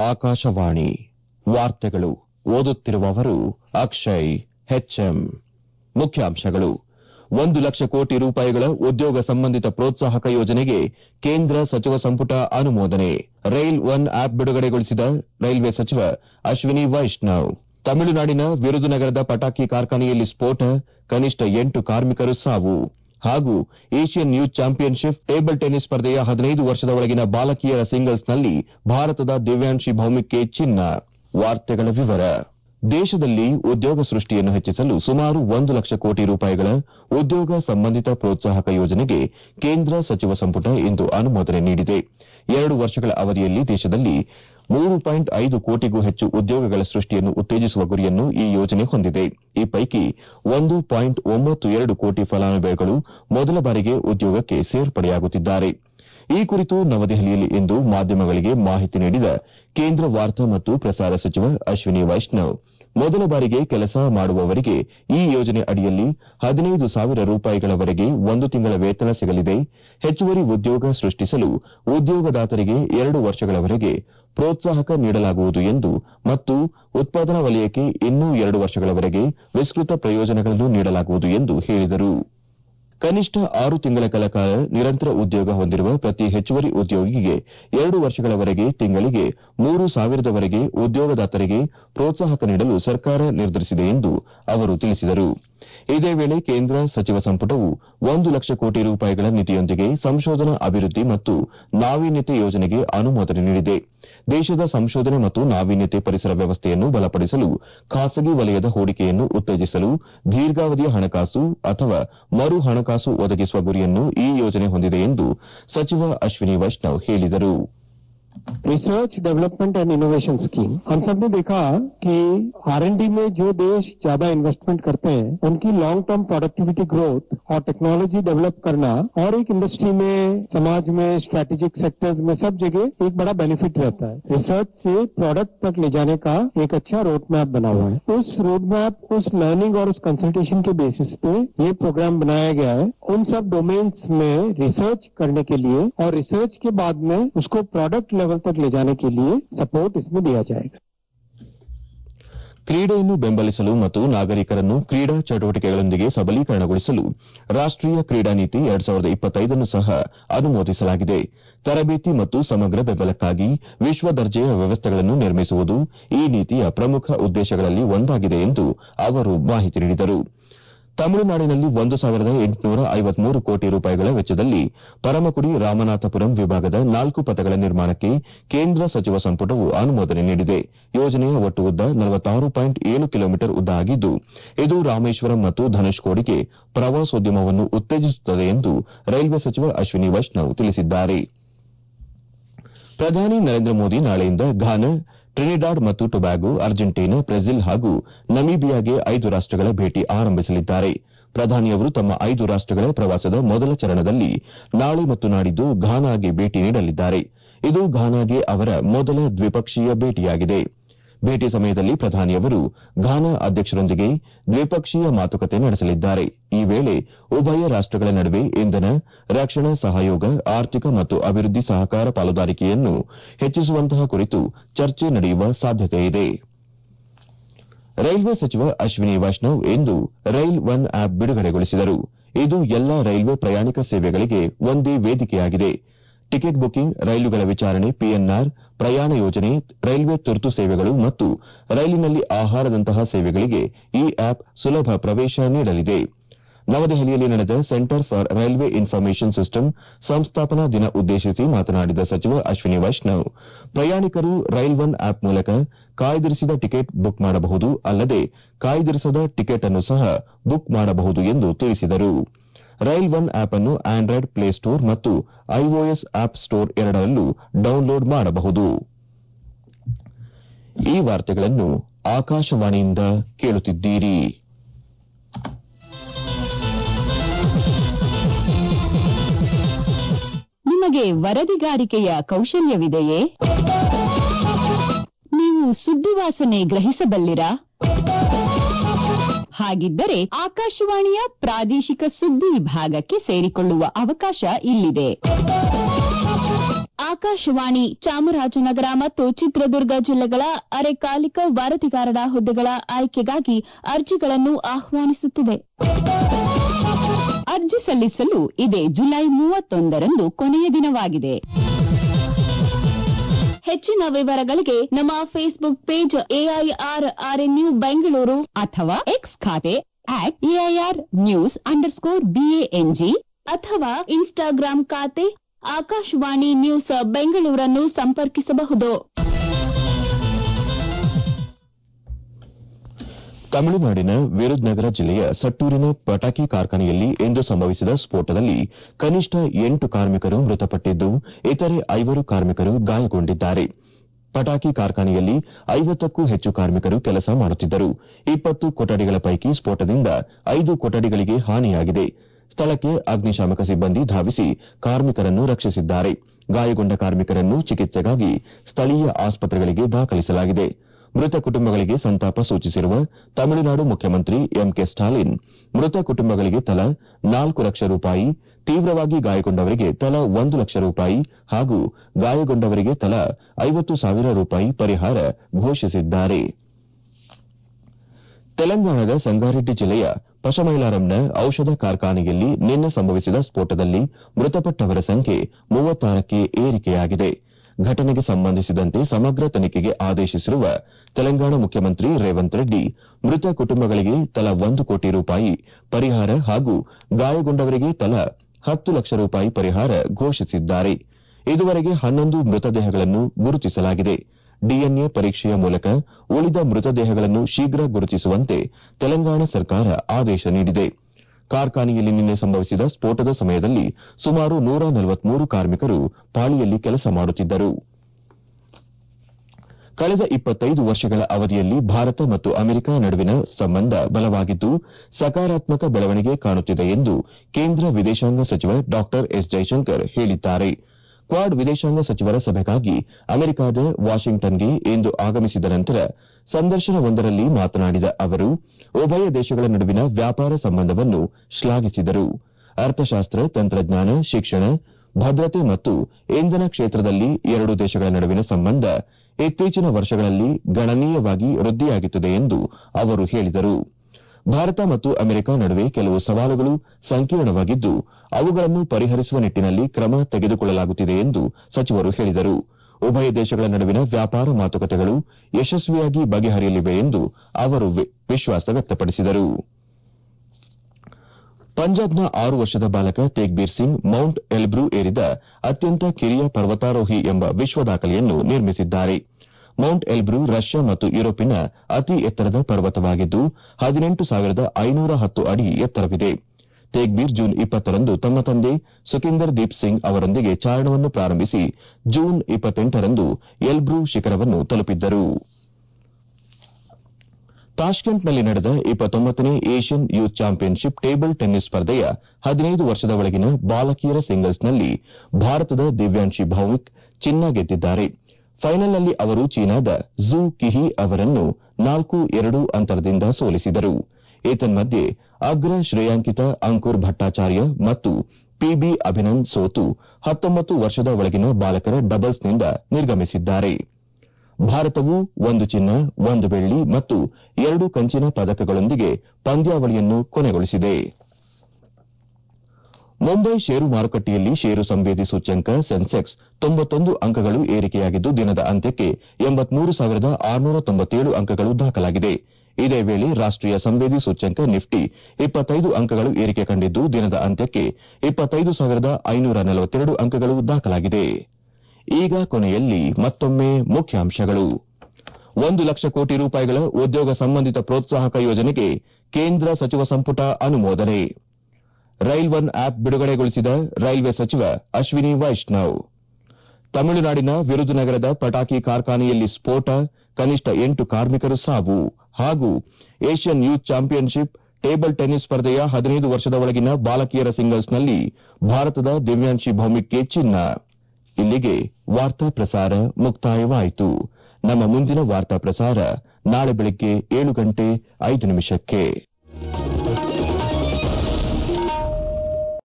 ಆಕಾಶವಾಣಿ ವಾರ್ತೆಗಳು ಓದುತ್ತಿರುವವರು ಅಕ್ಷಯ್ ಹೆಚ್ಎಂ ಮುಖ್ಯಾಂಶಗಳು ಒಂದು ಲಕ್ಷ ಕೋಟಿ ರೂಪಾಯಿಗಳ ಉದ್ಯೋಗ ಸಂಬಂಧಿತ ಪ್ರೋತ್ಸಾಹಕ ಯೋಜನೆಗೆ ಕೇಂದ್ರ ಸಚಿವ ಸಂಪುಟ ಅನುಮೋದನೆ ರೈಲ್ ಒನ್ ಆಪ್ ಬಿಡುಗಡೆಗೊಳಿಸಿದ ರೈಲ್ವೆ ಸಚಿವ ಅಶ್ವಿನಿ ವೈಷ್ಣವ್ ತಮಿಳುನಾಡಿನ ವಿರುದುನಗರದ ಪಟಾಕಿ ಕಾರ್ಖಾನೆಯಲ್ಲಿ ಸ್ಫೋಟ ಕನಿಷ್ಠ ಎಂಟು ಕಾರ್ಮಿಕರು ಸಾವು ಹಾಗೂ Asian youth championship table tennis ಸ್ಪರ್ಧೆಯ ಹದಿನೈದು ವರ್ಷದ ಒಳಗಿನ ಬಾಲಕಿಯರ ಸಿಂಗಲ್ಸ್ನಲ್ಲಿ ಭಾರತದ ದಿವ್ಯಾಂಶಿ ಭೌಮಿಕ್ಗೆ ಚಿನ್ನ ವಾರ್ತೆಗಳ ವಿವರ ದೇಶದಲ್ಲಿ ಉದ್ಯೋಗ ಸೃಷ್ಟಿಯನ್ನು ಹೆಚ್ಚಿಸಲು ಸುಮಾರು ಒಂದು ಲಕ್ಷ ಕೋಟಿ ರೂಪಾಯಿಗಳ ಉದ್ಯೋಗ ಸಂಬಂಧಿತ ಪ್ರೋತ್ಸಾಹಕ ಯೋಜನೆಗೆ ಕೇಂದ್ರ ಸಚಿವ ಸಂಪುಟ ಇಂದು ಅನುಮೋದನೆ ನೀಡಿದೆ ಎರಡು ವರ್ಷಗಳ ಅವಧಿಯಲ್ಲಿ ದೇಶದಲ್ಲಿ ಮೂರು ಪಾಯಿಂಟ್ ಐದು ಕೋಟಿಗೂ ಹೆಚ್ಚು ಉದ್ಯೋಗಗಳ ಸೃಷ್ಟಿಯನ್ನು ಉತ್ತೇಜಿಸುವ ಗುರಿಯನ್ನು ಈ ಯೋಜನೆ ಹೊಂದಿದೆ ಈ ಪೈಕಿ ಒಂದು ಪಾಯಿಂಟ್ ಒಂಬತ್ತು ಎರಡು ಕೋಟಿ ಫಲಾನುಭವಿಗಳು ಮೊದಲ ಬಾರಿಗೆ ಉದ್ಯೋಗಕ್ಕೆ ಸೇರ್ಪಡೆಯಾಗುತ್ತಿದ್ದಾರೆ ಈ ಕುರಿತು ನವದೆಹಲಿಯಲ್ಲಿ ಇಂದು ಮಾಧ್ಯಮಗಳಿಗೆ ಮಾಹಿತಿ ನೀಡಿದ ಕೇಂದ್ರ ವಾರ್ತಾ ಮತ್ತು ಪ್ರಸಾರ ಸಚಿವ ಅಶ್ವಿನಿ ವೈಷ್ಣವ್ ಮೊದಲ ಬಾರಿಗೆ ಕೆಲಸ ಮಾಡುವವರಿಗೆ ಈ ಯೋಜನೆ ಅಡಿಯಲ್ಲಿ ಹದಿನೈದು ಸಾವಿರ ರೂಪಾಯಿಗಳವರೆಗೆ ಒಂದು ತಿಂಗಳ ವೇತನ ಸಿಗಲಿದೆ ಹೆಚ್ಚುವರಿ ಉದ್ಯೋಗ ಸೃಷ್ಟಿಸಲು ಉದ್ಯೋಗದಾತರಿಗೆ ಎರಡು ವರ್ಷಗಳವರೆಗೆ ಪ್ರೋತ್ಸಾಹಕ ನೀಡಲಾಗುವುದು ಎಂದು ಮತ್ತು ಉತ್ಪಾದನಾ ವಲಯಕ್ಕೆ ಇನ್ನೂ ಎರಡು ವರ್ಷಗಳವರೆಗೆ ವಿಸ್ತೃತ ಪ್ರಯೋಜನಗಳನ್ನು ನೀಡಲಾಗುವುದು ಎಂದು ಹೇಳಿದರು ಕನಿಷ್ಠ ಆರು ತಿಂಗಳ ಕಾಲ ನಿರಂತರ ಉದ್ಯೋಗ ಹೊಂದಿರುವ ಪ್ರತಿ ಹೆಚ್ಚುವರಿ ಉದ್ಯೋಗಿಗೆ ಎರಡು ವರ್ಷಗಳವರೆಗೆ ತಿಂಗಳಿಗೆ ಮೂರು ಸಾವಿರದವರೆಗೆ ಉದ್ಯೋಗದಾತರಿಗೆ ಪ್ರೋತ್ಸಾಹಕ ನೀಡಲು ಸರ್ಕಾರ ನಿರ್ಧರಿಸಿದೆ ಎಂದು ಅವರು ತಿಳಿಸಿದರು ಇದೇ ವೇಳೆ ಕೇಂದ್ರ ಸಚಿವ ಸಂಪುಟವು ಒಂದು ಲಕ್ಷ ಕೋಟಿ ರೂಪಾಯಿಗಳ ನಿಧಿಯೊಂದಿಗೆ ಸಂಶೋಧನಾ ಅಭಿವೃದ್ಧಿ ಮತ್ತು ನಾವೀನ್ಯತೆ ಯೋಜನೆಗೆ ಅನುಮೋದನೆ ನೀಡಿದೆ ದೇಶದ ಸಂಶೋಧನೆ ಮತ್ತು ನಾವೀನ್ಯತೆ ಪರಿಸರ ವ್ಯವಸ್ಥೆಯನ್ನು ಬಲಪಡಿಸಲು ಖಾಸಗಿ ವಲಯದ ಹೂಡಿಕೆಯನ್ನು ಉತ್ತೇಜಿಸಲು ದೀರ್ಘಾವಧಿಯ ಹಣಕಾಸು ಅಥವಾ ಮರು ಹಣಕಾಸು ಒದಗಿಸುವ ಗುರಿಯನ್ನು ಈ ಯೋಜನೆ ಹೊಂದಿದೆ ಎಂದು ಸಚಿವ ಅಶ್ವಿನಿ ವೈಷ್ಣವ್ ಹೇಳಿದರು research development and innovation scheme हम सब ने देखा कि आरएनडी में जो देश ज्यादा इन्वेस्टमेंट करते हैं उनकी लॉन्ग टर्म प्रोडक्टिविटी ग्रोथ और टेक्नोलॉजी डेवलप करना और एक इंडस्ट्री में समाज में स्ट्रैटेजिक सेक्टर्स में सब जगह एक बड़ा बेनिफिट रहता है रिसर्च से प्रोडक्ट तक ले जाने का एक अच्छा रोड मैप बना हुआ है उस रोड मैप उस लर्निंग और उस कंसल्टेशन के बेसिस पे ये प्रोग्राम बनाया गया है उन सब डोमेन्स में रिसर्च करने के लिए और रिसर्च के बाद में उसको प्रोडक्ट लेवल तक ले जाने के लिए सपोर्ट इसमें दिया जाएगा ಕ್ರೀಡೆಯನ್ನು ಬೆಂಬಲಿಸಲು ಮತ್ತು ನಾಗರಿಕರನ್ನು ಕ್ರೀಡಾ ಚಟುವಟಿಕೆಗಳೊಂದಿಗೆ ಸಬಲೀಕರಣಗೊಳಿಸಲು ರಾಷ್ಟೀಯ ಕ್ರೀಡಾ ನೀತಿ ಎರಡ್ ಸಾವಿರದ ಇಪ್ಪತ್ತೈದನ್ನು ಸಹ ಅನುಮೋದಿಸಲಾಗಿದೆ ತರಬೇತಿ ಮತ್ತು ಸಮಗ್ರ ಬೆಂಬಲಕ್ಕಾಗಿ ವಿಶ್ವ ದರ್ಜೆಯ ವ್ಯವಸ್ಥೆಗಳನ್ನು ನಿರ್ಮಿಸುವುದು ಈ ನೀತಿಯ ಪ್ರಮುಖ ಉದ್ದೇಶಗಳಲ್ಲಿ ಒಂದಾಗಿದೆ ಎಂದು ಅವರು ಮಾಹಿತಿ ನೀಡಿದರು ತಮಿಳುನಾಡಿನಲ್ಲಿ ಒಂದು ಸಾವಿರದ ಎಂಟುನೂರ ಐವತ್ಮೂರು ಕೋಟಿ ರೂಪಾಯಿಗಳ ವೆಚ್ಚದಲ್ಲಿ ಪರಮಕುಡಿ ರಾಮನಾಥಪುರಂ ವಿಭಾಗದ ನಾಲ್ಕು ಪಥಗಳ ನಿರ್ಮಾಣಕ್ಕೆ ಕೇಂದ್ರ ಸಚಿವ ಸಂಪುಟವು ಅನುಮೋದನೆ ನೀಡಿದೆ ಯೋಜನೆಯ ಒಟ್ಟು ಉದ್ದ ನಲವತ್ತಾರು ಪಾಯಿಂಟ್ ಏಳು ಕಿಲೋಮೀಟರ್ ಉದ್ದ ಆಗಿದ್ದು ಇದು ರಾಮೇಶ್ವರಂ ಮತ್ತು ಧನುಷ್ಕೋಡಿಗೆ ಪ್ರವಾಸೋದ್ಯಮವನ್ನು ಉತ್ತೇಜಿಸುತ್ತದೆ ಎಂದು ರೈಲ್ವೆ ಸಚಿವ ಅಶ್ವಿನಿ ವೈಷ್ಣವ್ ತಿಳಿಸಿದ್ದಾರೆ ಪ್ರಧಾನಿ ನರೇಂದ್ರ ಮೋದಿ ನಾಳೆಯಿಂದ ಘಾನಾ ಟ್ರಿನಿಡಾಡ್ ಮತ್ತು ಟೊಬ್ಯಾಗೊ ಅರ್ಜೆಂಟೀನಾ ಬ್ರೆಜಿಲ್ ಹಾಗೂ ನಮೀಬಿಯಾಗೆ ಐದು ರಾಷ್ಟಗಳ ಭೇಟಿ ಆರಂಭಿಸಲಿದ್ದಾರೆ ಪ್ರಧಾನಿಯವರು ತಮ್ಮ ಐದು ರಾಷ್ಟಗಳ ಪ್ರವಾಸದ ಮೊದಲ ಚರಣದಲ್ಲಿ ನಾಳೆ ಮತ್ತು ನಾಡಿದ್ದು ಘಾನಾಗೆ ಭೇಟಿ ನೀಡಲಿದ್ದಾರೆ ಇದು ಘಾನಾಗೆ ಅವರ ಮೊದಲ ದ್ವಿಪಕ್ಷೀಯ ಭೇಟಿಯಾಗಿದೆ ಭೇಟಿ ಸಮಯದಲ್ಲಿ ಪ್ರಧಾನಿಯವರು ಘಾನಾ ಅಧ್ಯಕ್ಷರೊಂದಿಗೆ ದ್ವಿಪಕ್ಷೀಯ ಮಾತುಕತೆ ನಡೆಸಲಿದ್ದಾರೆ ಈ ವೇಳೆ ಉಭಯ ರಾಷ್ಟಗಳ ನಡುವೆ ಇಂಧನ ರಕ್ಷಣಾ ಸಹಯೋಗ ಆರ್ಥಿಕ ಮತ್ತು ಅಭಿವೃದ್ಧಿ ಸಹಕಾರ ಪಾಲುದಾರಿಕೆಯನ್ನು ಹೆಚ್ಚಿಸುವಂತಹ ಕುರಿತು ಚರ್ಚೆ ನಡೆಯುವ ಸಾಧ್ಯತೆಯಿದೆ ರೈಲ್ವೆ ಸಚಿವ ಅಶ್ವಿನಿ ವೈಷ್ಣವ್ ಇಂದು ರೈಲ್ ಒನ್ ಆಪ್ ಬಿಡುಗಡೆಗೊಳಿಸಿದರು ಇದು ಎಲ್ಲಾ ರೈಲ್ವೆ ಪ್ರಯಾಣಿಕ ಸೇವೆಗಳಿಗೆ ಒಂದೇ ವೇದಿಕೆಯಾಗಿದೆ ಟಿಕೆಟ್ ಬುಕಿಂಗ್ ರೈಲುಗಳ ವಿಚಾರಣೆ ಪಿಎನ್ಆರ್ ಪ್ರಯಾಣ ಯೋಜನೆ ರೈಲ್ವೆ ತುರ್ತು ಸೇವೆಗಳು ಮತ್ತು ರೈಲಿನಲ್ಲಿ ಆಹಾರದಂತಹ ಸೇವೆಗಳಿಗೆ ಈ ಆಪ್ ಸುಲಭ ಪ್ರವೇಶ ನೀಡಲಿದೆ ನವದೆಹಲಿಯಲ್ಲಿ ನಡೆದ centre for railway information system ಸಂಸ್ಥಾಪನಾ ದಿನ ಉದ್ದೇಶಿಸಿ ಮಾತನಾಡಿದ ಸಚಿವ ಅಶ್ವಿನಿ ವೈಷ್ಣವ್ ಪ್ರಯಾಣಿಕರು ರೈಲ್ ಒನ್ ಆಪ್ ಮೂಲಕ ಕಾಯ್ದಿರಿಸಿದ ಟಿಕೆಟ್ ಬುಕ್ ಮಾಡಬಹುದು ಅಲ್ಲದೆ ಕಾಯ್ದಿರಿಸದ ಟಿಕೆಟ್ ಅನ್ನು ಸಹ ಬುಕ್ ಮಾಡಬಹುದು ಎಂದು ತಿಳಿಸಿದರು ರೈಲ್ ಒನ್ ಆಪ್ ಅನ್ನು ಆಂಡ್ರಾಯ್ಡ್ ಪ್ಲೇ ಸ್ಟೋರ್ ಮತ್ತು ಐಒಎಸ್ ಆಪ್ ಸ್ಟೋರ್ ಎರಡರಲ್ಲೂ ಡೌನ್ಲೋಡ್ ಮಾಡಬಹುದು ಈ ವಾರ್ತೆಗಳನ್ನು ಆಕಾಶವಾಣಿಯಿಂದ ಕೇಳುತ್ತಿದ್ದೀರಿ ನಿಮಗೆ ವರದಿಗಾರಿಕೆಯ ಕೌಶಲ್ಯವಿದೆಯೇ ನೀವು ಸುದ್ದಿವಾಸನೆ ಗ್ರಹಿಸಬಲ್ಲಿರಾ ಹಾಗಿದ್ದರೆ ಆಕಾಶವಾಣಿಯ ಪ್ರಾದೇಶಿಕ ಸುದ್ದಿ ವಿಭಾಗಕ್ಕೆ ಸೇರಿಕೊಳ್ಳುವ ಅವಕಾಶ ಇಲ್ಲಿದೆ ಆಕಾಶವಾಣಿ ಚಾಮರಾಜನಗರ ಮತ್ತು ಚಿತ್ರದುರ್ಗ ಜಿಲ್ಲೆಗಳ ಅರೆಕಾಲಿಕ ವರದಿಗಾರರ ಹುದ್ದೆಗಳ ಆಯ್ಕೆಗಾಗಿ ಅರ್ಜಿಗಳನ್ನು ಆಹ್ವಾನಿಸುತ್ತಿದೆ ಅರ್ಜಿ ಸಲ್ಲಿಸಲು ಇದೇ ಜುಲೈ ಮೂವತ್ತೊಂದರಂದು ಕೊನೆಯ ದಿನವಾಗಿದೆ ಹೆಚ್ಚಿನ ವಿವರಗಳಿಗೆ ನಮ್ಮ Facebook page AIR RNU Bengaluru ಅಥವಾ ಎಕ್ಸ್ ಖಾತೆ at AIR news underscore BANG ಅಥವಾ ಇನ್ಸ್ಟಾಗ್ರಾಂ ಖಾತೆ ಆಕಾಶವಾಣಿ ನ್ಯೂಸ್ ಬೆಂಗಳೂರನ್ನು ಸಂಪರ್ಕಿಸಬಹುದು ತಮಿಳುನಾಡಿನ ವಿರುದ್ನಗರ ಜಿಲ್ಲೆಯ ಸಟ್ಟೂರಿನ ಪಟಾಕಿ ಕಾರ್ಖಾನೆಯಲ್ಲಿ ಇಂದು ಸಂಭವಿಸಿದ ಸ್ಫೋಟದಲ್ಲಿ ಕನಿಷ್ಠ ಎಂಟು ಕಾರ್ಮಿಕರು ಮೃತಪಟ್ಟಿದ್ದು ಇತರೆ ಐವರು ಕಾರ್ಮಿಕರು ಗಾಯಗೊಂಡಿದ್ದಾರೆ ಪಟಾಕಿ ಕಾರ್ಖಾನೆಯಲ್ಲಿ ಐವತ್ತಕ್ಕೂ ಹೆಚ್ಚು ಕಾರ್ಮಿಕರು ಕೆಲಸ ಮಾಡುತ್ತಿದ್ದರು ಇಪ್ಪತ್ತು ಕೊಠಡಿಗಳ ಪೈಕಿ ಸ್ಫೋಟದಿಂದ ಐದು ಕೊಠಡಿಗಳಿಗೆ ಹಾನಿಯಾಗಿದೆ ಸ್ಥಳಕ್ಕೆ ಅಗ್ನಿಶಾಮಕ ಸಿಬ್ಬಂದಿ ಧಾವಿಸಿ ಕಾರ್ಮಿಕರನ್ನು ರಕ್ಷಿಸಿದ್ದಾರೆ ಗಾಯಗೊಂಡ ಕಾರ್ಮಿಕರನ್ನು ಚಿಕಿತ್ಸೆಗಾಗಿ ಸ್ಥಳೀಯ ಆಸ್ಪತ್ರೆಗಳಿಗೆ ದಾಖಲಿಸಲಾಗಿದೆ ಮೃತ ಕುಟುಂಬಗಳಿಗೆ ಸಂತಾಪ ಸೂಚಿಸಿರುವ ತಮಿಳುನಾಡು ಮುಖ್ಯಮಂತ್ರಿ ಎಂಕೆ ಸ್ಟಾಲಿನ್ ಮೃತ ಕುಟುಂಬಗಳಿಗೆ ತಲಾ ನಾಲ್ಕು ಲಕ್ಷ ರೂಪಾಯಿ ತೀವ್ರವಾಗಿ ಗಾಯಗೊಂಡವರಿಗೆ ತಲಾ ಒಂದು ಲಕ್ಷ ರೂಪಾಯಿ ಹಾಗೂ ಗಾಯಗೊಂಡವರಿಗೆ ತಲಾ ಐವತ್ತು ಸಾವಿರ ರೂಪಾಯಿ ಪರಿಹಾರ ಘೋಷಿಸಿದ್ದಾರೆ ತೆಲಂಗಾಣದ ಸಂಗಾರೆಡ್ಡಿ ಜಿಲ್ಲೆಯ ಪಶಮೈಲಾರಂನ ಔಷಧ ಕಾರ್ಖಾನೆಯಲ್ಲಿ ನಿನ್ನೆ ಸಂಭವಿಸಿದ ಸ್ಫೋಟದಲ್ಲಿ ಮೃತಪಟ್ಟವರ ಸಂಖ್ಯೆ ಮೂವತ್ತಾರಕ್ಕೆ ಏರಿಕೆಯಾಗಿದೆ ಘಟನೆಗೆ ಸಂಬಂಧಿಸಿದಂತೆ ಸಮಗ್ರ ತನಿಖೆಗೆ ಆದೇಶಿಸಿರುವ ತೆಲಂಗಾಣ ಮುಖ್ಯಮಂತ್ರಿ ರೇವಂತ್ ರೆಡ್ಡಿ ಮೃತ ಕುಟುಂಬಗಳಿಗೆ ತಲಾ ಒಂದು ಕೋಟಿ ರೂಪಾಯಿ ಪರಿಹಾರ ಹಾಗೂ ಗಾಯಗೊಂಡವರಿಗೆ ತಲಾ ಹತ್ತು ಲಕ್ಷ ರೂಪಾಯಿ ಪರಿಹಾರ ಘೋಷಿಸಿದ್ದಾರೆ ಇದುವರೆಗೆ ಹನ್ನೊಂದು ಮೃತದೇಹಗಳನ್ನು ಗುರುತಿಸಲಾಗಿದೆ ಡಿಎನ್ಎ ಪರೀಕ್ಷೆಯ ಮೂಲಕ ಉಳಿದ ಮೃತದೇಹಗಳನ್ನು ಶೀಘ್ರ ಗುರುತಿಸುವಂತೆ ತೆಲಂಗಾಣ ಸರ್ಕಾರ ಆದೇಶ ನೀಡಿದೆ ಕಾರ್ಖಾನೆಯಲ್ಲಿ ನಿನ್ನೆ ಸಂಭವಿಸಿದ ಸ್ಫೋಟದ ಸಮಯದಲ್ಲಿ ಸುಮಾರು ನೂರ ನಲವತ್ಮೂರು ಕಾರ್ಮಿಕರು ಪಾಳಿಯಲ್ಲಿ ಕೆಲಸ ಮಾಡುತ್ತಿದ್ದರು ಕಳೆದ ಇಪ್ಪತ್ತೈದು ವರ್ಷಗಳ ಅವಧಿಯಲ್ಲಿ ಭಾರತ ಮತ್ತು ಅಮೆರಿಕ ನಡುವಿನ ಸಂಬಂಧ ಬಲವಾಗಿದ್ದು ಸಕಾರಾತ್ಮಕ ಬೆಳವಣಿಗೆ ಕಾಣುತ್ತಿದೆ ಎಂದು ಕೇಂದ್ರ ವಿದೇಶಾಂಗ ಸಚಿವ ಡಾ ಎಸ್ ಜೈಶಂಕರ್ ಹೇಳಿದ್ದಾರೆ ಕ್ವಾಡ್ ವಿದೇಶಾಂಗ ಸಚಿವರ ಸಭೆಗಾಗಿ ಅಮೆರಿಕದ ವಾಷಿಂಗ್ಟನ್ಗೆ ಇಂದು ಆಗಮಿಸಿದ ನಂತರ ಸಂದರ್ಶನವೊಂದರಲ್ಲಿ ಮಾತನಾಡಿದ ಅವರು ಉಭಯ ದೇಶಗಳ ನಡುವಿನ ವ್ಯಾಪಾರ ಸಂಬಂಧವನ್ನು ಶ್ಲಾಘಿಸಿದರು ಅರ್ಥಶಾಸ್ತ್ರ ತಂತ್ರಜ್ಞಾನ ಶಿಕ್ಷಣ ಭದ್ರತೆ ಮತ್ತು ಇಂಧನ ಕ್ಷೇತ್ರದಲ್ಲಿ ಎರಡೂ ದೇಶಗಳ ನಡುವಿನ ಸಂಬಂಧ ಇತ್ತೀಚಿನ ವರ್ಷಗಳಲ್ಲಿ ಗಣನೀಯವಾಗಿ ವೃದ್ಧಿಯಾಗುತ್ತಿದೆ ಎಂದು ಅವರು ಹೇಳಿದರು ಭಾರತ ಮತ್ತು ಅಮೆರಿಕ ನಡುವೆ ಕೆಲವು ಸವಾಲುಗಳು ಸಂಕೀರ್ಣವಾಗಿದ್ದು ಅವುಗಳನ್ನು ಪರಿಹರಿಸುವ ನಿಟ್ಟಿನಲ್ಲಿ ಕ್ರಮ ತೆಗೆದುಕೊಳ್ಳಲಾಗುತ್ತಿದೆ ಎಂದು ಸಚಿವರು ಹೇಳಿದರು ಉಭಯ ದೇಶಗಳ ನಡುವಿನ ವ್ಯಾಪಾರ ಮಾತುಕತೆಗಳು ಯಶಸ್ವಿಯಾಗಿ ಬಗೆಹರಿಯಲಿವೆ ಎಂದು ಅವರು ವಿ- ವಿಶ್ವಾಸ ವ್ಯಕ್ತಪಡಿಸಿದರು ಪಂಜಾಬ್ನ ಆರು ವರ್ಷದ ಬಾಲಕ ತೇಗ್ಬೀರ್ ಸಿಂಗ್ ಮೌಂಟ್ ಎಲ್ಬ್ರೂ ಏರಿದ ಅತ್ಯಂತ ಕಿರಿಯ ಪರ್ವತಾರೋಹಿ ಎಂಬ ವಿಶ್ವ ದಾಖಲೆಯನ್ನು ನಿರ್ಮಿಸಿದ್ದಾರೆ ಮೌಂಟ್ ಎಲ್ಬ್ರೂ ರಷ್ಯಾ ಮತ್ತು ಯುರೋಪಿನ ಅತಿ ಎತ್ತರದ ಪರ್ವತವಾಗಿದ್ದು ಹದಿನೆಂಟು ಸಾವಿರದ ಐನೂರ ಹತ್ತು ಅಡಿ ಎತ್ತರವಿದೆ ತೇಗ್ಬೀರ್ ಜೂನ್ ಇಪ್ಪತ್ತರಂದು ತಮ್ಮ ತಂದೆ ಸುಖಿಂದರ್ ದೀಪ್ ಸಿಂಗ್ ಅವರೊಂದಿಗೆ ಚಾರಣವನ್ನು ಪ್ರಾರಂಭಿಸಿ ಜೂನ್ ಇಪ್ಪತ್ತೆಂಟರಂದು ಎಲ್ಬ್ರೂ ಶಿಖರವನ್ನು ತಲುಪಿದ್ದರು ತಾಷ್ಕೆಂಟ್ನಲ್ಲಿ ನಡೆದ ಇಪ್ಪತ್ತೊಂಬತ್ತನೇ Asian youth championship table tennis ಸ್ಪರ್ಧೆಯ ಹದಿನೈದು ವರ್ಷದ ಒಳಗಿನ ಬಾಲಕಿಯರ ಸಿಂಗಲ್ಸ್ನಲ್ಲಿ ಭಾರತದ ದಿವ್ಯಾಂಶಿ ಭೌಮಿಕ್ ಚಿನ್ನ ಗೆದ್ದಿದ್ದಾರೆ ಫೈನಲ್ನಲ್ಲಿ ಅವರು ಚೀನಾದ ಝೂ ಕಿಹಿ ಅವರನ್ನು ನಾಲ್ಕು ಎರಡು ಅಂತರದಿಂದ ಸೋಲಿಸಿದರು ಏತನ್ಮಧ್ಯೆ ಅಗ್ರ ಶ್ರೇಯಾಂಕಿತ ಅಂಕುರ್ ಭಟ್ಟಾಚಾರ್ಯ ಮತ್ತು ಪಿಬಿ ಅಭಿನಂದ್ ಸೋತು ಹತ್ತೊಂಬತ್ತು ವರ್ಷದ ಒಳಗಿನ ಬಾಲಕರ ಡಬಲ್ಸ್ನಿಂದ ನಿರ್ಗಮಿಸಿದ್ದಾರೆ ಭಾರತವು ಒಂದು ಚಿನ್ನ ಒಂದು ಬೆಳ್ಳಿ ಮತ್ತು ಎರಡು ಕಂಚಿನ ಪದಕಗಳೊಂದಿಗೆ ಪಂದ್ಯಾವಳಿಯನ್ನು ಕೊನೆಗೊಳಿಸಿದೆ ಮುಂಬೈ ಷೇರು ಮಾರುಕಟ್ಟೆಯಲ್ಲಿ ಷೇರು ಸಂವೇದಿ ಸೂಚ್ಯಂಕ ಸೆನ್ಸೆಕ್ಸ್ ತೊಂಬತ್ತೊಂದು ಅಂಕಗಳು ಏರಿಕೆಯಾಗಿದ್ದು ದಿನದ ಅಂತ್ಯಕ್ಕೆ ಎಂಬತ್ಮೂರು ಸಾವಿರದ ಆರುನೂರ ತೊಂಬತ್ತೇಳು ಅಂಕಗಳು ದಾಖಲಾಗಿದೆ ಇದೇ ವೇಳೆ ರಾಷ್ಟೀಯ ಸಂವೇದಿ ಸೂಚ್ಯಂಕ ನಿಫ್ಟಿ ಇಪ್ಪತ್ತೈದು ಅಂಕಗಳು ಏರಿಕೆ ಕಂಡಿದ್ದು ದಿನದ ಅಂತ್ಯಕ್ಕೆ ಇಪ್ಪತ್ತೈದು ಸಾವಿರದ ಐನೂರ ನಲವತ್ತೆರಡು ಅಂಕಗಳು ದಾಖಲಾಗಿದೆ ಈಗ ಕೊನೆಯಲ್ಲಿ ಮತ್ತೊಮ್ಮೆ ಮುಖ್ಯಾಂಶಗಳು ಒಂದು ಲಕ್ಷ ಕೋಟಿ ರೂಪಾಯಿಗಳ ಉದ್ಯೋಗ ಸಂಬಂಧಿತ ಪ್ರೋತ್ಸಾಹಕ ಯೋಜನೆಗೆ ಕೇಂದ್ರ ಸಚಿವ ಸಂಪುಟ ಅನುಮೋದನೆ ರೈಲ್ ಒನ್ ಆಪ್ ಬಿಡುಗಡೆಗೊಳಿಸಿದ ರೈಲ್ವೆ ಸಚಿವ ಅಶ್ವಿನಿ ವೈಷ್ಣವ್ ತಮಿಳುನಾಡಿನ ವಿರುದುನಗರದ ಪಟಾಕಿ ಕಾರ್ಖಾನೆಯಲ್ಲಿ ಸ್ಫೋಟ ಕನಿಷ್ಠ ಎಂಟು ಕಾರ್ಮಿಕರು ಸಾವು ಹಾಗೂ Asian youth championship table tennis ಸ್ಪರ್ಧೆಯ ಹದಿನೈದು ವರ್ಷದ ಒಳಗಿನ ಬಾಲಕಿಯರ ಸಿಂಗಲ್ಸ್ನಲ್ಲಿ ಭಾರತದ ದಿವ್ಯಾಂಶಿ ಭೌಮಿಕ್ಗೆ ಚಿನ್ನ ಇಲ್ಲಿಗೆ ವಾರ್ತಾ ಪ್ರಸಾರ ಮುಕ್ತಾಯವಾಯಿತು ನಮ್ಮ ಮುಂದಿನ ವಾರ್ತಾ ಪ್ರಸಾರ ನಾಳೆ ಬೆಳಗ್ಗೆ ಏಳು ಗಂಟೆ ಐದು ನಿಮಿಷಕ್ಕೆ